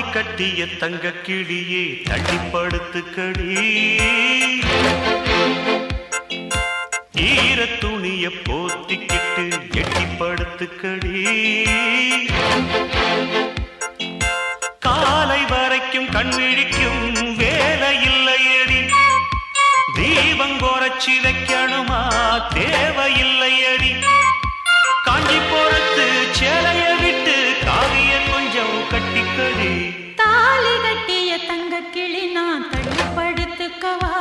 கட்டிய தங்க கிளியே தள்ளிப்படுத்துக்கடி ஈர துணிய போத்திக்கிட்டு எட்டிப்படுத்துக்கடி காலை வரைக்கும் கண் விழிக்கும் வேலை இல்லையடி தீபம் குறைச்சி வைக்கணுமா தேவையில்லையடி காஞ்சி போறத்து சேலைய விட்டு காவிய கொஞ்சம் கட்டிக்கடி தாலி கட்டிய தங்க கிளி நான் தள்ளிப்படுத்துக்கவா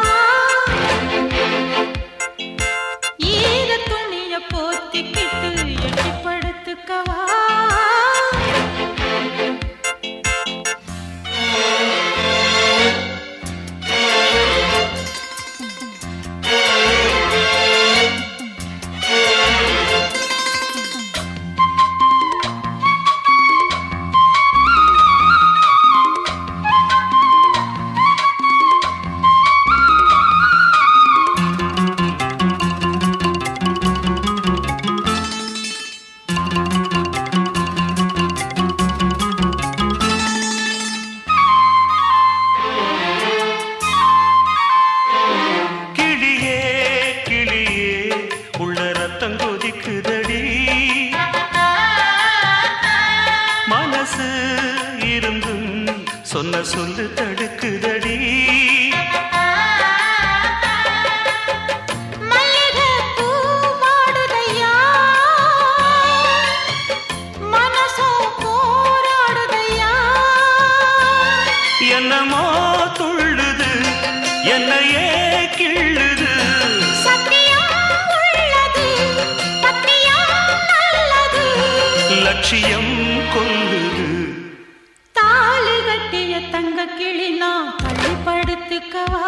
ஈர துணிய போத்திக்கிட்டு எட்டிப்படுத்துக்கவா கிளியே கிளியே உள்ள ரத்தம் கொதிக்குதடி மனசு இருந்தும் சொன்ன சொல்லு தடுக்குதடி மல்லிகைப்பூ வாடுதையா மனசோ போராடுதையா என்னமோ துள்ளுது என்னையே கிள்ளுது சத்தியம் உள்ளது சத்தியம் நல்லது லட்சியம் கொல்லுது தாலி கட்டிய தங்க கிளி நான் தள்ளிப்படுத்துக்கவா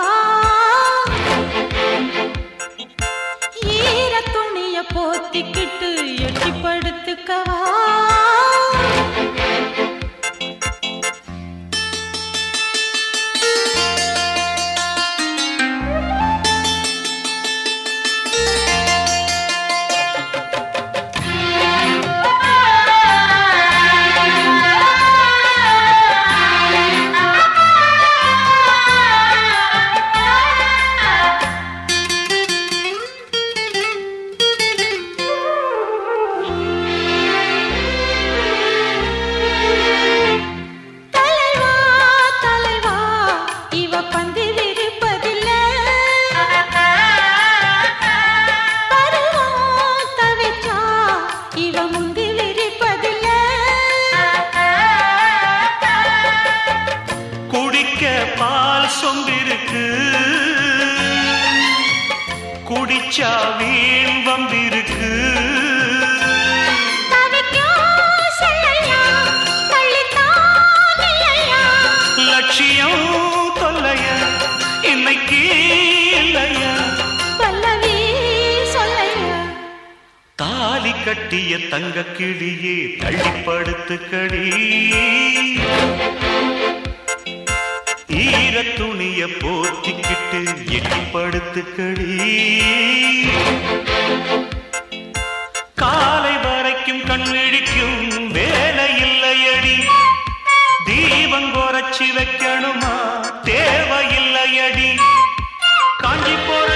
ஈர துணிய போத்திக்கிட்டு எட்டிப்படுத்துக்கவா தலைவா தலைவா இவ பந்து விரிப்பதில்ல பருவம் தவிச்சா இவ முந்தி விரிப்பதில்ல குடிக்க பால் சொம்பிருக்கு குடிச்சா வீண் வம்பிருக்கு தவிக்கும் செல்லையா தள்ளித்தான் இல்லையா லட்சியம் தொல்லைய இன்னைக்கு இல்லையா பல்லவி சொல்லையா தாலி கட்டிய தங்க கிளியே தள்ளிப்படுத்துக்கடி ஈர துணிய போத்திக்கிட்டு எட்டிப்படுத்துக்கடி காலை வரைக்கும் கண் விழிக்கும் வேலை இல்லையடி தீபம் குறைச்சி வைக்கணுமா தேவையில்லையடி காஞ்சி போற